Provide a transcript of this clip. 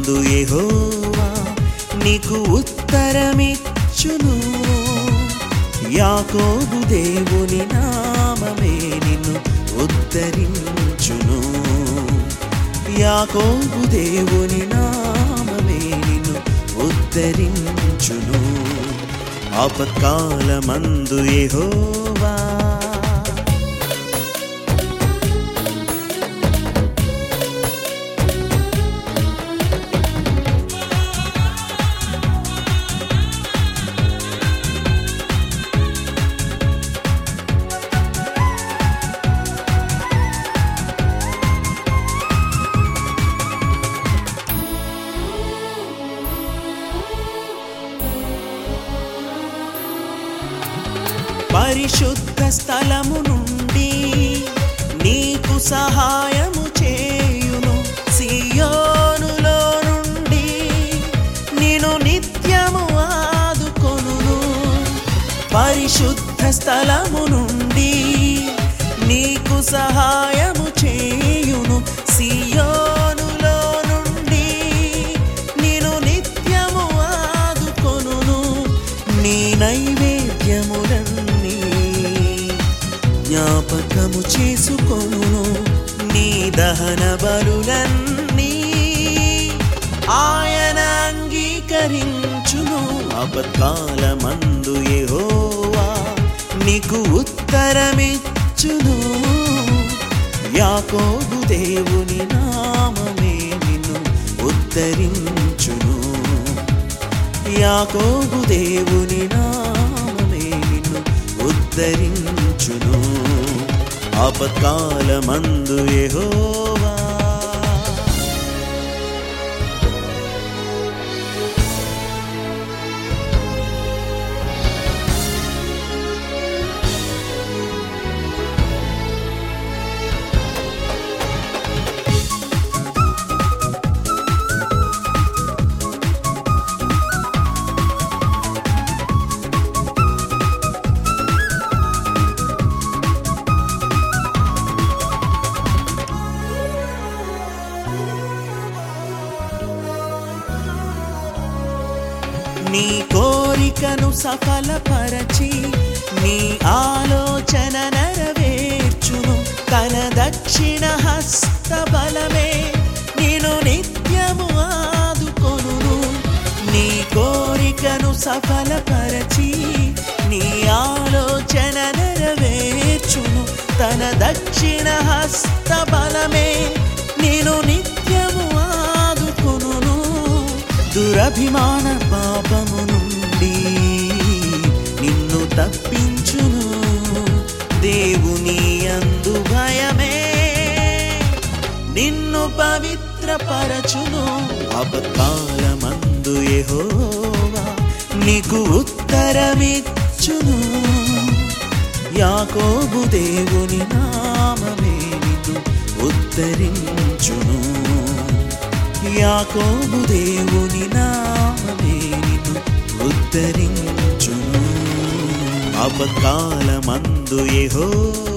మందు యెహోవా నీకు ఉత్తరమిచ్చును యాకోబు దేవుని నామమే నిన్ను ఉద్ధరించును యాకోబు దేవుని నామమే నిన్ను ఉద్ధరించును ఆపత్కాలమందు యెహోవా పరిశుద్ధ స్థలము నుండి నీకు సహాయము చేయును సియోనులో నుండి నేను నిత్యము ఆదుకొనును పరిశుద్ధ స్థలము నుండి నీకు సహాయము చేయును సియోనులో నుండి నేను నిత్యము ఆదుకొనును నీ నైవేద్యములన్నీ జ్ఞాపకము చేసుకొను నీ దహన బలులన్నీ ఆయన అంగీకరించును అపకాలమందు యెహోవా నీకు ఉత్తరమిచ్చును యాకోబు దేవుని నామమే నిన్ను ఉద్ధరించును యాకోబు దేవుని నామమే నిన్ను ఉద్ధరించును ఆపత్కాలమందు యెహోవా నీ కోరికను సఫలపరచి నీ ఆలోచన నెరవేర్చును తన దక్షిణ హస్త బలమే నేను నిత్యము ఆదుకొనును నీ కోరికను సఫలపరచి నీ ఆలోచన నెరవేర్చును తన దక్షిణ హస్త బలమే నేను నిత్యము ఆదుకొనును దురభిమాన పాపము నుండి నిన్ను తప్పించును దేవుని అందు భయమే నిన్ను పవిత్రపరచును అపకాలమందు యెహోవా నీకు ఉత్తరమిచ్చును యాకోబు దేవుని నామమే నిన్ను ఉద్ధరించును యాకోబు దేవుని నామమే నిన్ను ఉద్ధరించును అపకాలమందు యెహోవా